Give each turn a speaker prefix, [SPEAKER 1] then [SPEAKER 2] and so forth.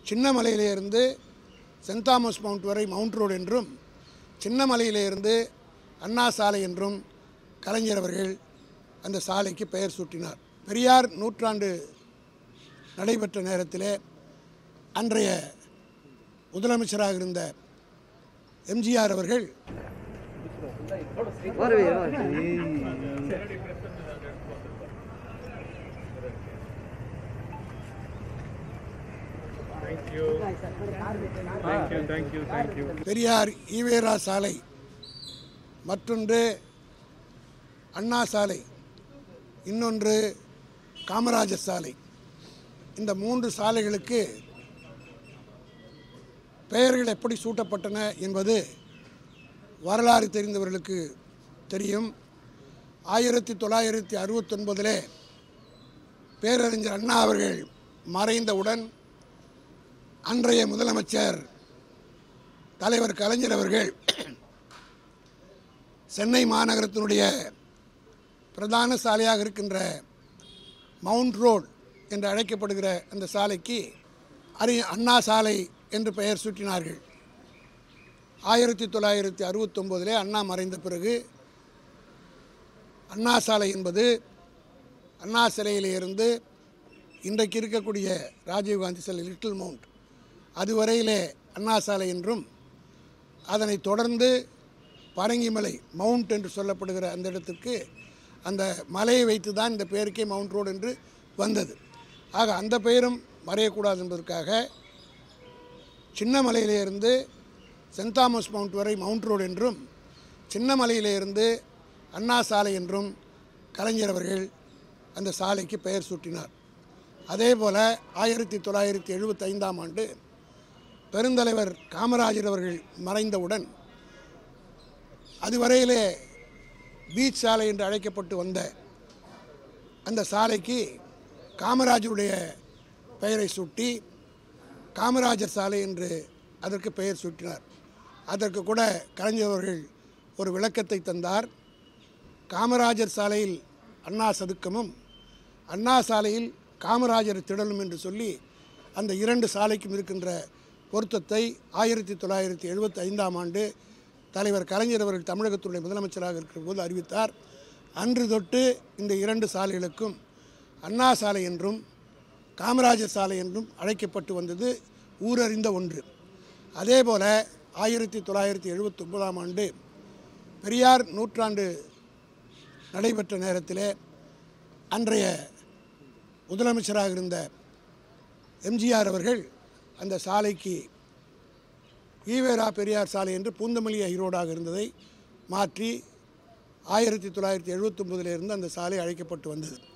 [SPEAKER 1] சின்னமலையிலிருந்து saint Thomas Mount வரை mount road என்றும் சின்னமலையிலிருந்து அண்ணா சாலை என்றும் கலைஞர் அவர்கள் அந்த சாலைக்கு பெயர் சூட்டினார் பெரியார் நூற்றாண்டு நடைபெற்ற நேரத்திலே அன்றைய முதலமைச்சராக இருந்த எம்ஜிஆர் அவர்கள் பெரியார் ஈவேரா சாலை மற்றொன்று அண்ணா சாலை இன்னொன்று காமராஜர் சாலை இந்த மூன்று சாலைகளுக்கு பெயர்கள் எப்படி சூட்டப்பட்டன என்பது வரலாறு தெரிந்தவர்களுக்கு தெரியும் ஆயிரத்தி தொள்ளாயிரத்தி அறுபத்தொன்பதிலே பேரறிஞர் அண்ணா அவர்கள் மறைந்தவுடன் அன்றைய முதலமைச்சர் தலைவர் கலைஞர் அவர்கள் சென்னை மாநகரத்தினுடைய பிரதான சாலையாக இருக்கின்ற மவுண்ட் ரோட் என்று அழைக்கப்படுகிற அந்த சாலைக்கு அரி அண்ணா சாலை என்று பெயர் சூட்டினார்கள் ஆயிரத்தி தொள்ளாயிரத்தி அறுபத்தொம்போதிலே அண்ணா மறைந்த பிறகு அண்ணா சாலை என்பது அண்ணா சிலையிலே இருந்து இன்றைக்கு இருக்கக்கூடிய ராஜீவ்காந்தி சிலை லிட்டில் மவுண்ட் அதுவரையிலே அண்ணா சாலை என்றும் அதனைத் தொடர்ந்து பரங்கிமலை மவுண்ட் என்று சொல்லப்படுகிற அந்த இடத்துக்கு அந்த மலையை வைத்து தான் இந்த பெயருக்கே மவுண்ட் ரோடு என்று வந்தது ஆக அந்த பெயரும் மறையக்கூடாது என்பதற்காக சின்னமலையிலிருந்து சென்ட் தாமஸ் மவுண்ட் வரை மவுண்ட் ரோடு என்றும் சின்னமலையிலிருந்து அண்ணா சாலை என்றும் கலைஞர் அவர்கள் அந்த சாலைக்கு பெயர் சூட்டினார் அதே போல் ஆயிரத்தி தொள்ளாயிரத்தி எழுபத்தைந்தாம் ஆண்டு பெருந்தலைவர் காமராஜர் அவர்கள் மறைந்தவுடன் அதுவரையிலே பீச் சாலை என்று அழைக்கப்பட்டு வந்த அந்த சாலைக்கு காமராஜருடைய பெயரை சூட்டி காமராஜர் சாலை என்று அதற்கு பெயர் சூட்டினார் அதற்கு கூட கலைஞர் அவர்கள் ஒரு விளக்கத்தை தந்தார் காமராஜர் சாலையில் அண்ணா சதுக்கமும் அண்ணா சாலையில் காமராஜர் திடலும் என்று சொல்லி அந்த இரண்டு சாலைக்கும் இருக்கின்ற பொருத்தத்தை ஆயிரத்தி தொள்ளாயிரத்தி எழுபத்தி ஐந்தாம் ஆண்டு தலைவர் கலைஞர் அவர்கள் தமிழகத்துடைய முதலமைச்சராக இருக்கிற போது அறிவித்தார் அன்று தொட்டு இந்த இரண்டு சாலைகளுக்கும் அண்ணா சாலை என்றும் காமராஜர் சாலை என்றும் அழைக்கப்பட்டு வந்தது ஊரறிந்த ஒன்று அதே போல் ஆயிரத்தி தொள்ளாயிரத்தி எழுபத்தி ஒன்பதாம் ஆண்டு பெரியார் நூற்றாண்டு நடைபெற்ற நேரத்திலே அன்றைய முதலமைச்சராக இருந்த எம்ஜிஆர் அவர்கள் அந்த சாலைக்கு ஈவேரா பெரியார் சாலை என்று பூந்தமல்லி ஈரோடாக இருந்ததை மாற்றி ஆயிரத்தி தொள்ளாயிரத்தி எழுபத்தொம்பதிலிருந்து அந்த சாலை அழைக்கப்பட்டு வந்தது